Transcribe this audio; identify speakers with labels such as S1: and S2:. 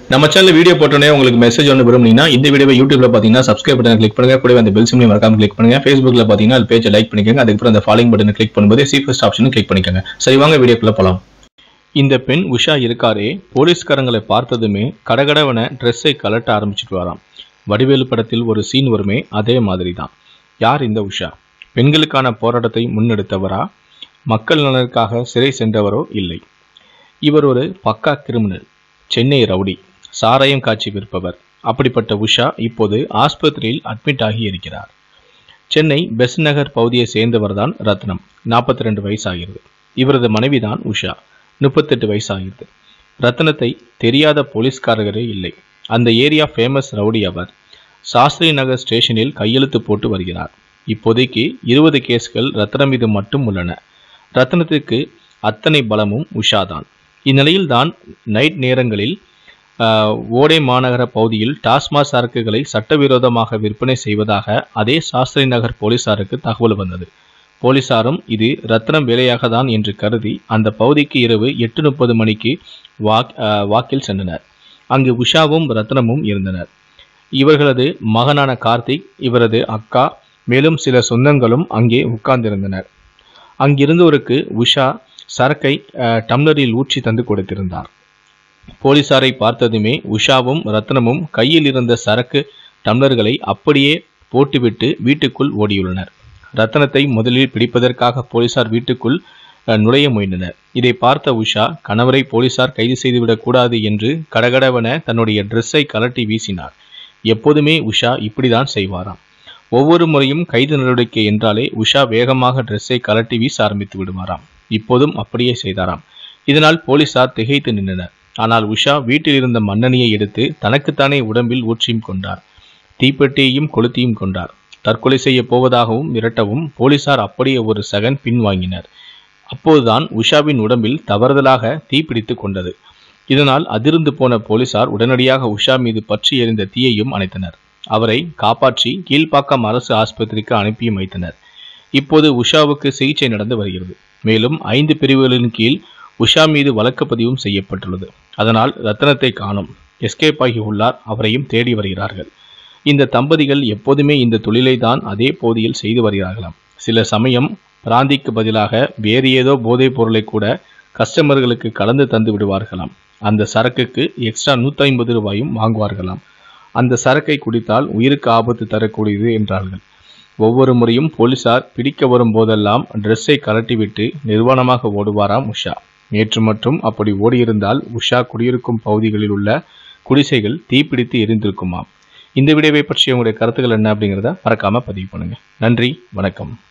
S1: நம்ம channel video போட்டோன்னே உங்களுக்கு மெசேஜ் ஒன்று விரும்புனீங்கன்னா இந்த வீடியோவை யூடியூப்ல பார்த்தீங்கன்னா சப்ஸ்கிரைப் பட்டன் கிளிக் பண்ணுங்க கூடவே அந்த பெல் சிம்லையும் மறக்காம கிளிக் பண்ணுங்க ஃபேஸ்புக்ல பார்த்தீங்கன்னா அது பேஜை லைக் பண்ணிக்கோங்க அதுக்கப்புறம் அந்த ஃபாலோயிங் பட்டனை கிளிக் பண்ணும்போது சி ஃபர்ஸ்ட் ஆப்ஷனும் கிளிக் பண்ணிக்கோங்க சரி வாங்க வீடியோக்குள்ள போலாம் இந்த பெண் உஷா இருக்காரே போலீஸ்காரங்களை பார்த்ததுமே கடகடவன ட்ரெஸ்ஸை கலட்ட ஆரம்பிச்சிட்டு வராம் வடிவேலு படத்தில் ஒரு சீன் வருமே அதே மாதிரி தான் யார் இந்த உஷா பெண்களுக்கான போராட்டத்தை முன்னெடுத்தவரா மக்கள் நலனுக்காக சிறை சென்றவரோ இல்லை இவர் ஒரு பக்கா கிரிமினல் சென்னை ரவுடி சாராயம் காட்சி விற்பவர் அப்படிப்பட்ட உஷா இப்போது ஆஸ்பத்திரியில் அட்மிட் ஆகி இருக்கிறார் சென்னை பெஸ் நகர் பகுதியை சேர்ந்தவர் தான் ரத்னம் நாற்பத்தி ரெண்டு வயசாகிறது இவரது மனைவிதான் உஷா முப்பத்தெட்டு வயசாகிறது ரத்னத்தை தெரியாத போலீஸ்காரர்களே இல்லை அந்த ஏரியா ஃபேமஸ் ரவுடி அவர் சாஸ்திரி நகர் ஸ்டேஷனில் கையெழுத்து போட்டு வருகிறார் இப்போதைக்கு இருபது கேஸ்கள் ரத்னம் மீது மட்டும் உள்ளன ரத்னத்திற்கு அத்தனை பலமும் உஷாதான் இந்நிலையில் தான் நைட் நேரங்களில் ஆஹ், ஓடை மாநகர பகுதியில் டாஸ்மாக் சரக்குகளை சட்டவிரோதமாக விற்பனை செய்வதாக அதே சாஸ்திரி நகர் போலீசாருக்கு தகவல் வந்தது போலீசாரும் இது ரத்னம் வேலையாக தான் என்று கருதி அந்த பகுதிக்கு இரவு எட்டு முப்பது மணிக்கு வாக் ஆஹ், வாக்கில் சென்றனர் அங்கு உஷாவும் ரத்னமும் இருந்தனர் இவர்களது மகனான கார்த்திக் இவரது அக்கா மேலும் சில சொந்தங்களும் அங்கே உட்கார்ந்திருந்தனர் அங்கிருந்தோருக்கு உஷா சரக்கை அஹ், டம்ளரில் ஊற்றி தந்து கொடுத்திருந்தார் போலீசாரை பார்த்ததுமே உஷாவும் ரத்னமும் கையில் இருந்த சரக்கு டம்ளர்களை அப்படியே போட்டுவிட்டு வீட்டுக்குள் ஓடியுள்ளனர் ரத்னத்தை முதலில் பிடிப்பதற்காக போலீசார் வீட்டுக்குள் அஹ், நுழைய முயன்றனர் இதை பார்த்த உஷா கணவரை போலீசார் கைது செய்துவிடக் கூடாது என்று கடகடவென தன்னுடைய ட்ரெஸ்ஸை கலட்டி வீசினார் எப்போதுமே உஷா இப்படிதான் செய்வாராம் ஒவ்வொரு முறையும் கைது நடவடிக்கை என்றாலே உஷா வேகமாக ட்ரெஸ்ஸை கலட்டி வீச ஆரம்பித்து விடுவாராம் இப்போதும் அப்படியே செய்தாராம் இதனால் போலீசார் திகைத்து நின்றனர் ஆனால் உஷா வீட்டில் இருந்த மண்ணெண்ணையை எடுத்து தனக்குத்தானே உடம்பில் ஊற்றியும் கொண்டார் தீப்பெட்டியையும் கொளுத்தியும் கொண்டார் தற்கொலை செய்ய போவதாகவும் மிரட்டவும் போலீசார் அப்படியே ஒரு செகண்ட் பின்வாங்கினர் அப்போதுதான் உஷாவின் உடம்பில் தவறுதலாக தீப்பிடித்து கொண்டது இதனால் அதிர்ந்து போன போலீசார் உடனடியாக உஷா மீது பற்றி எறிந்த தீயையும் அணைத்தனர் அவரை காப்பாற்றி கீழ்ப்பாக்கம் அரசு ஆஸ்பத்திரிக்கு அனுப்பியும் வைத்தனர் இப்போது உஷாவுக்கு சிகிச்சை நடந்து வருகிறது மேலும் ஐந்து பிரிவுகளின் கீழ் உஷா மீது வழக்கு பதிவும் செய்யப்பட்டுள்ளது அதனால் ரத்தனத்தை காணும் எஸ்கேப் ஆகி உள்ளார் அவரையும் தேடி வருகிறார்கள் இந்த தம்பதிகள் எப்போதுமே இந்த தொழிலை தான் அதே போதியில் செய்து வருகிறார்களாம் சில சமயம் பிராந்திக்கு பதிலாக வேறு ஏதோ போதைப் பொருளை கூட கஸ்டமர்களுக்கு கலந்து தந்து விடுவார்களாம் அந்த சரக்குக்கு எக்ஸ்ட்ரா 150 ஐம்பது ரூபாயும் வாங்குவார்களாம் அந்த சரக்கை குடித்தால் உயிருக்கு ஆபத்து தரக்கூடியது என்றார்கள் ஒவ்வொரு முறையும் போலீசார் பிடிக்க வரும் போதெல்லாம் ட்ரெஸ்ஸை கலட்டிவிட்டு நிர்வாணமாக ஓடுவாராம் உஷா நேற்று மட்டும் அப்படி ஓடியிருந்தால் உஷா குடியிருக்கும் பகுதிகளில் உள்ள குடிசைகள் தீப்பிடித்து எரிந்திருக்குமாம் இந்த வீடியோவை பற்றிய உங்களுடைய கருத்துக்கள் என்ன அப்படிங்கிறத மறக்காம பதிவு பண்ணுங்க நன்றி வணக்கம்